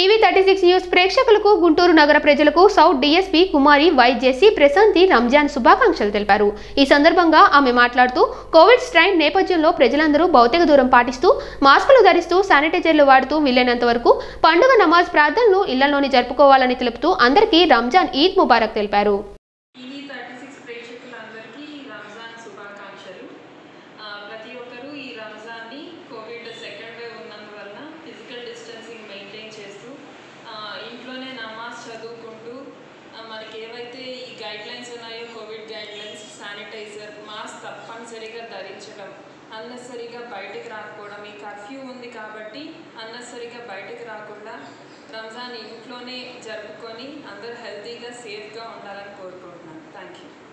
TV thirty six news ప్రేక్షకులకు గుంటూరు నగర ప్రజలకు సౌత్ డీఎస్పీ కుమారి వైజేసి ప్రశాంతి రంజాన్ శుభాకాంక్షలు తెలిపారు ఈ సందర్భంగా ఆమె మాట్లాడుతూ కోవిడ్ స్ట్రైన్ నేపథ్యంలో ప్రజలందరూ భౌతిక దూరం పాటిస్తూ మాస్కులు ధరిస్తూ శానిటైజర్లు వాడుతూ వీలైనంత వరకు పండుగ నమాజ్ ప్రార్థనలు ఇళ్లలోని జరుపుకోవాలని తెలుపుతూ అందరికీ రంజాన్ ఈద్ ముబారక్ తెలిపారు టీవీ థర్టీ సిక్స్ ప్రేక్షకులందరికీ రంజాన్ శుభాకాంక్షలు ఆ, ప్రతి ఒక్కరూ ఈ రంజాన్ని కోవిడ్ సెకండ్ వేవ్ ఉన్నందువలన ఫిజికల్ డిస్టెన్సింగ్ మెయింటైన్ చేస్తూ ఆ, ఇంట్లోనే నమాజ్ చదువుకుంటూ ఆ, మనకి ఏవైతే ఈ గైడ్ లైన్స్ ఉన్నాయో Covid guidelines sanitiser mask తప్పనిసరిగా ధరించడం అన్నెసరిగా బయటికి రాకపోవడం ఈ కర్ఫ్యూ ఉంది కాబట్టి అన్నెసరిగా బయటికి రాకుండా రంజాన్ ఇంట్లోనే జరుపుకొని అందరూ హెల్తీగా సేఫ్గా ఉండాలని కోరుకుంటున్నాను థ్యాంక్ యూ